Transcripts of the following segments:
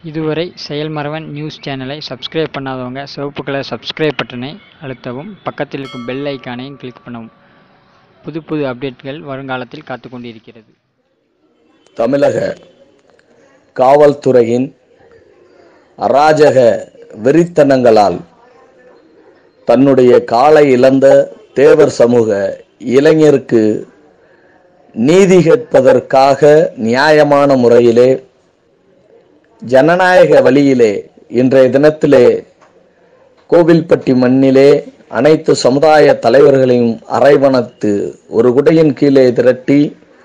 இதுவரை செயல்மறவன் நியூஸ் சேனலை சப்ஸ்கிரைப் பண்ணாதவங்க சிவப்பு கலர் சப்ஸ்கிரைப் பட்டனை அழுத்தவும் பக்கத்தில் இருக்கும் பெல் ஐக்கானையும் கிளிக் பண்ணவும் புது புது அப்டேட்கள் வருங்காலத்தில் காத்து கொண்டிருக்கிறது தமிழக காவல்துறையின் அராஜக வெறித்தனங்களால் தன்னுடைய காலை இழந்த தேவர் சமூக இளைஞருக்கு நீதி கேட்பதற்காக நியாயமான முறையிலே ஜனநாயக வழியிலே இன்றைய தினத்திலே கோவில்பட்டி மண்ணிலே அனைத்து சமுதாய தலைவர்களையும் அரைவணத்து ஒரு குடையின் கீழே திரட்டி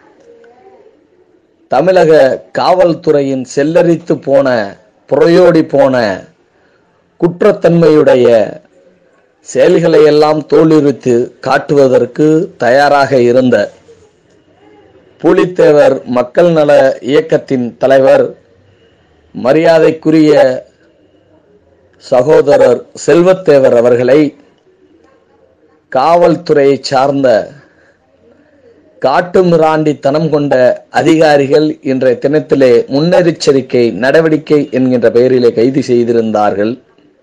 தமிழக காவல்துறையின் செல்லரித்து போன புறையோடி போன குற்றத்தன்மையுடைய செயல்களை எல்லாம் தோலுரித்து காட்டுவதற்கு தயாராக இருந்த பூலித்தேவர் மக்கள் நல இயக்கத்தின் தலைவர் மரியாதைக்குரிய சகோதரர் செல்வத்தேவர் அவர்களை காவல்துறையை சார்ந்த காட்டு மிராண்டித்தனம் கொண்ட அதிகாரிகள் இன்றைய தினத்திலே முன்னெச்சரிக்கை நடவடிக்கை என்கின்ற பெயரிலே கைது செய்திருந்தார்கள்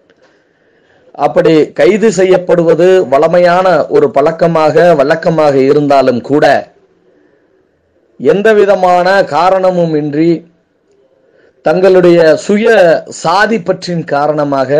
அப்படி கைது செய்யப்படுவது வளமையான ஒரு பழக்கமாக வழக்கமாக இருந்தாலும் கூட எந்த விதமான காரணமும் இன்றி தங்களுடைய சுய சாதி பற்றின் காரணமாக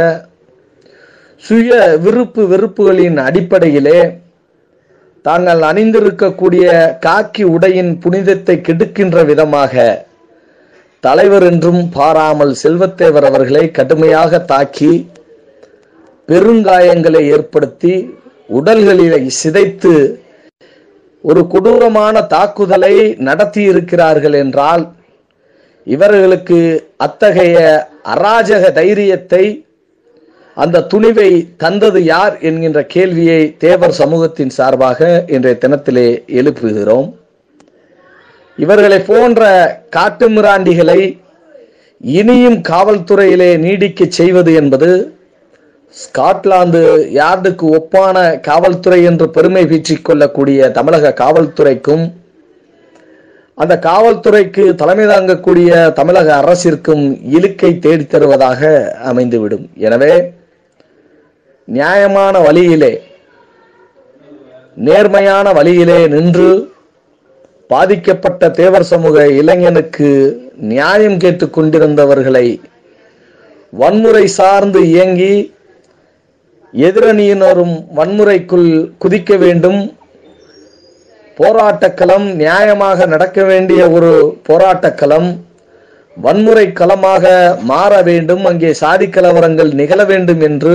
சுய விருப்பு வெறுப்புகளின் அடிப்படையிலே தாங்கள் அணிந்திருக்கக்கூடிய காக்கி உடையின் புனிதத்தை கெடுக்கின்ற விதமாக தலைவர் என்றும் பாராமல் செல்வத்தேவர் அவர்களை கடுமையாக தாக்கி பெருங்காயங்களை ஏற்படுத்தி உடல்களிலே சிதைத்து ஒரு கொடூரமான தாக்குதலை நடத்தி இருக்கிறார்கள் என்றால் இவர்களுக்கு அத்தகைய அராஜக தைரியத்தை அந்த துணிவை தந்தது யார் என்கின்ற கேள்வியை தேவர் சமூகத்தின் சார்பாக இன்றைய தினத்திலே எழுப்புகிறோம் இவர்களை போன்ற காட்டுமிராண்டிகளை இனியும் காவல்துறையிலே நீடிக்க செய்வது என்பது ஸ்காட்லாந்து யார்டுக்கு ஒப்பான காவல்துறை என்று பெருமை பீற்றிக் கொள்ளக்கூடிய தமிழக காவல்துறைக்கும் அந்த காவல்துறைக்கு தலைமை தாங்கக்கூடிய தமிழக அரசிற்கும் இழுக்கை தேடித் தருவதாக அமைந்துவிடும் எனவே நியாயமான வழியிலே நேர்மையான வழியிலே நின்று பாதிக்கப்பட்ட தேவர் சமூக இளைஞனுக்கு நியாயம் கேட்டுக் கொண்டிருந்தவர்களை வன்முறை சார்ந்து இயங்கி எதிரணியினரும் வன்முறைக்குள் குதிக்க வேண்டும் போராட்டக்களம் நியாயமாக நடக்க வேண்டிய ஒரு போராட்டக்களம் வன்முறை களமாக மாற வேண்டும் அங்கே சாதி கலவரங்கள் நிகழ வேண்டும் என்று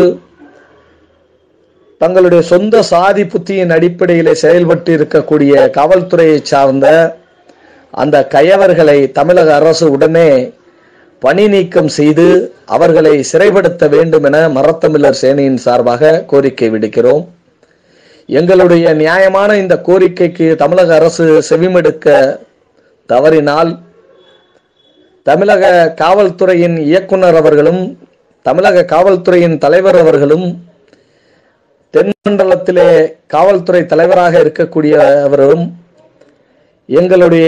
தங்களுடைய சொந்த சாதி புத்தியின் அடிப்படையிலே செயல்பட்டு இருக்கக்கூடிய காவல்துறையை சார்ந்த அந்த கயவர்களை தமிழக அரசு உடனே பணி நீக்கம் செய்து அவர்களை சிறைப்படுத்த வேண்டும் என மரத்தமிழர் சேனையின் சார்பாக கோரிக்கை விடுக்கிறோம் எங்களுடைய நியாயமான இந்த கோரிக்கைக்கு தமிழக அரசு செவிமெடுக்க தவறினால் தமிழக காவல்துறையின் இயக்குனர் அவர்களும் தமிழக காவல்துறையின் தலைவர் அவர்களும் தென்மண்டலத்திலே காவல்துறை தலைவராக இருக்கக்கூடியவரும் எங்களுடைய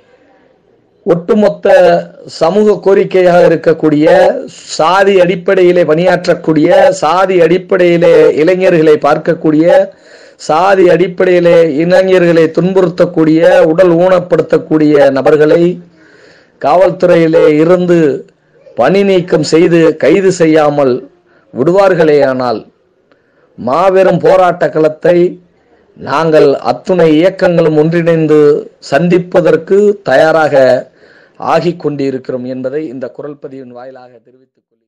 ஒட்டுமொத்த சமூக கோரிக்கையாக இருக்கக்கூடிய சாதி அடிப்படையிலே பணியாற்றக்கூடிய சாதி அடிப்படையிலே இளைஞர்களை பார்க்கக்கூடிய சாதி அடிப்படையிலே இளைஞர்களை துன்புறுத்தக்கூடிய உடல் ஊனப்படுத்தக்கூடிய நபர்களை காவல்துறையிலே இருந்து பணி நீக்கம் செய்து கைது செய்யாமல் விடுவார்களேயானால் மாபெரும் போராட்ட களத்தை நாங்கள் அத்துணை இயக்கங்களும் ஒன்றிணைந்து சந்திப்பதற்கு தயாராக ஆகிக் கொண்டிருக்கிறோம் என்பதை இந்த குரல் பதிவின் வாயிலாக தெரிவித்துக் கொள்கிறேன்